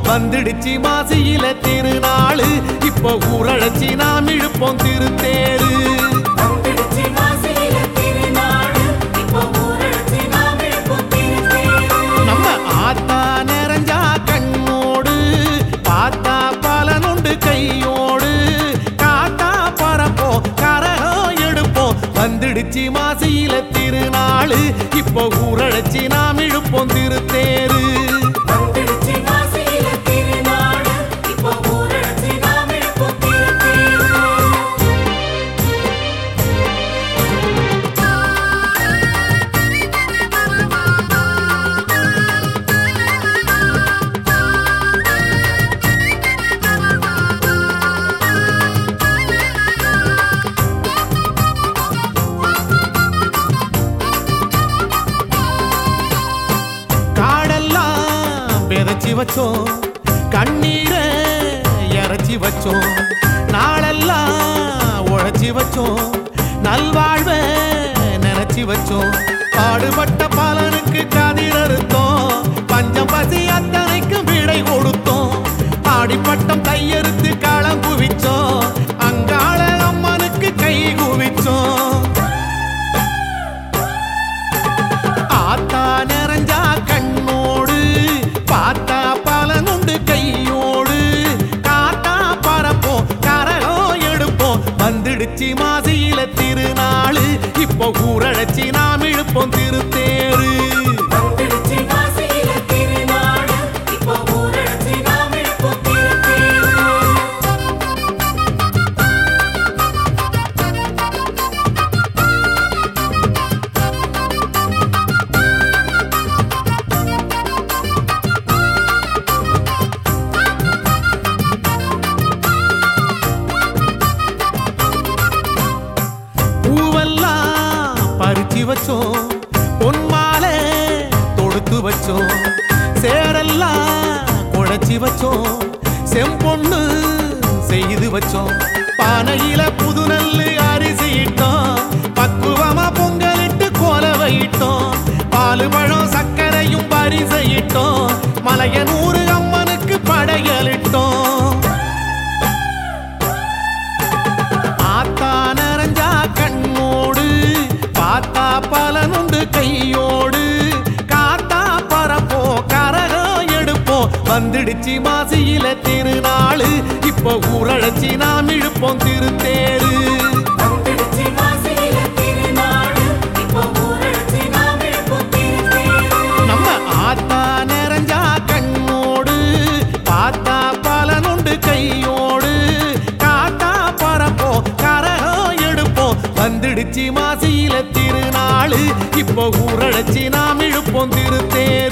வந்துடுச்சு மாசியில திருநாளு இப்போ ஊரழைச்சி நாம் இழுப்போம் திருத்தேரு வந்துடுச்சு மாசியில திருநாடு இப்போ ஊரடிச்சு நாம் இழுப்போம் திருத்தேரு நம்ம ஆத்தா நிறைஞ்சா கண்ணோடு பார்த்தா பலனுண்டு கையோடு காத்தா பறப்போம் கரகம் எடுப்போம் வந்துடுச்சு மாசியில திருநாளு இப்போ ஊரழைச்சி நாம் இழுப்போம் திருத்தேரு வந்துடுச்சு மாசியில திருநாடு இப்போ ஊரடிச்சு நாம் இழுப்போம் திருத்தேரு காடெல்லாம் விதைச்சி வச்சோம் கண்ணீரை இறைச்சி வச்சோம் நாளெல்லாம் உழைச்சி வச்சோம் நல்வாழ்வை நினைச்சி வச்சோம் பாடுபட்ட பலனுக்கு கதிர் அறுத்தோம் பஞ்சம் பசி அத்தனைக்கும் விடை கொடுத்தோம் ஆடிப்பட்டம் கையறுத்து களம் குவிச்சோம் அங்காள அம்மனுக்கு கை குவிச்சோம் ஆத்தா நிறைஞ்சா கண்ணோடு பார்த்தா பலனுண்டு கையோடு காத்தா பறப்போம் கரகம் எடுப்போம் வந்துடுச்சு மாசியில திருநாளு இப்போ ஊரழைச்சி நாம் இழுப்போம் திருத்தேரு வந்துடுச்சு மாசியில திருநாடு இப்போ ஊரடிச்சு நாம் இழுப்போம் திருத்தேரு பூவெல்லாம் பறிச்சு வச்சோம் பொன்மாலை தொடுத்து வச்சோம் சேரெல்லாம் குழைச்சி வச்சோம் செம்பொண்ணு செய்து வச்சோம் பானையில புது நெல்லு அரிசி இட்டோம் பக்குவமா பொங்கலிட்டு கோலவை இட்டோம் பாலு பழம் சர்க்கரையும் பரிசையிட்டோம் மலையனூறு அம்மனுக்கு படையலிட்டோம் ஆத்தா நிறைஞ்சா கண்ணோடு பார்த்தா பலனுண்டு கையோடு காத்தா பறப்போ கரகம் எடுப்போம் வந்துடுச்சு மாசியில திருநாளு இப்போ ஊரழைச்சி நாம் இழுப்போம் திருத்தேரு வந்துடுச்சு மாசியில திருநாடு இப்போ ஊரடிச்சு நாம் இழுப்போம் திருத்தேரு நம்ம ஆத்தா நிறைஞ்சா கண்ணோடு பார்த்தா பலனுண்டு கையோடு காத்தா பறப்போ கரகம் எடுப்போம் வந்துடுச்சு மாசியில திருநாளு இப்போ ஊரழைச்சி நாம் இழுப்போம் திருத்தேரு